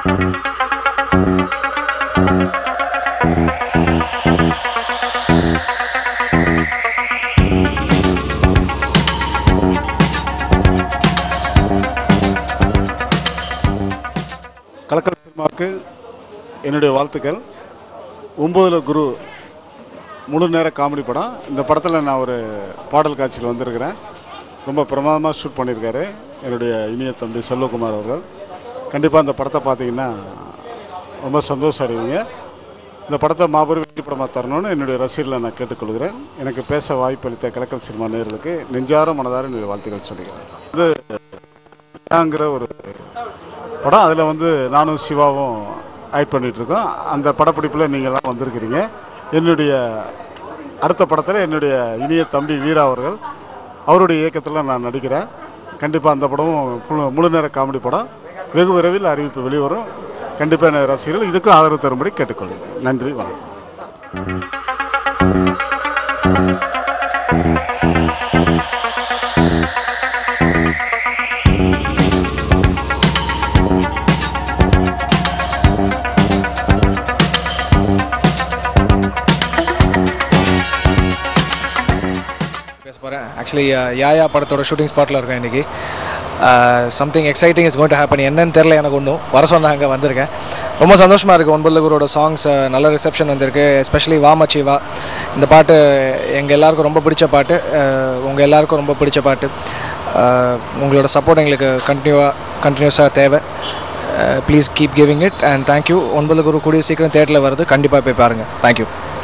கலக்கல் சினிமாவுக்கு என்னுடைய வாழ்த்துக்கள் ஒம்போதில் குரு முழு நேர காமெடி படம் இந்த படத்தில் நான் ஒரு பாடல் காட்சியில் வந்திருக்கிறேன் ரொம்ப பிரமாதமாக ஷூட் பண்ணியிருக்காரு என்னுடைய இனிய தம்பி செல்வகுமார் அவர்கள் கண்டிப்பாக இந்த படத்தை பார்த்தீங்கன்னா ரொம்ப சந்தோஷம் அடைவீங்க இந்த படத்தை மாபெரும் வெற்றி படமாக தரணும்னு என்னுடைய ரசிகர்களை நான் கேட்டுக்கொள்கிறேன் எனக்கு பேச வாய்ப்பளித்த கலக்கல் சினிமா நேயர்களுக்கு நெஞ்சார மனதார என்னுடைய வாழ்த்துக்கள் சொல்லிக்கிறேன் இது ங்கிற ஒரு படம் அதில் வந்து நானும் சிவாவும் ஆக்ட் பண்ணிட்டு இருக்கோம் அந்த படப்பிடிப்பில் நீங்கள்லாம் வந்திருக்கிறீங்க என்னுடைய அடுத்த படத்தில் என்னுடைய இனிய தம்பி வீரா அவர்கள் அவருடைய இயக்கத்தில் நான் நடிக்கிறேன் கண்டிப்பாக அந்த படமும் ஃபுல் முழு நேர காமெடி படம் வெகு விரைவில் அறிவிப்பு வெளிவரும் கண்டிப்பாக எனது ரசிகர்கள் இதுக்கும் ஆதரவு தரும்படி கேட்டுக்கொள்கிறேன் நன்றி வணக்கம் பேச போகிறேன் ஆக்சுவலி யாயா படத்தோட ஷூட்டிங் ஸ்பாட்டில் இருக்கேன் இன்றைக்கி something exciting is going to happen என்னன்னு தெரில எனக்கு ஒன்றும் வர சொன்னாங்க வந்திருக்கேன் ரொம்ப சந்தோஷமாக இருக்குது ஒன்பது குரோட சாங்ஸ் நல்ல ரிசப்ஷன் வந்திருக்கு எஸ்பெஷலி வா மச்சி வா இந்த பாட்டு எங்கள் எல்லாருக்கும் ரொம்ப பிடிச்ச பாட்டு உங்கள் எல்லாருக்கும் ரொம்ப பிடிச்ச பாட்டு அஹ், உங்களோட சப்போர்ட் எங்களுக்கு கண்டினியூவாக கண்டினியூஸாக தேவை please keep giving it and thank you ஒன்பது குரு கூடிய சீக்கிரம் தேட்டரில் வருது கண்டிப்பாக போய் பாருங்கள் தேங்க்யூ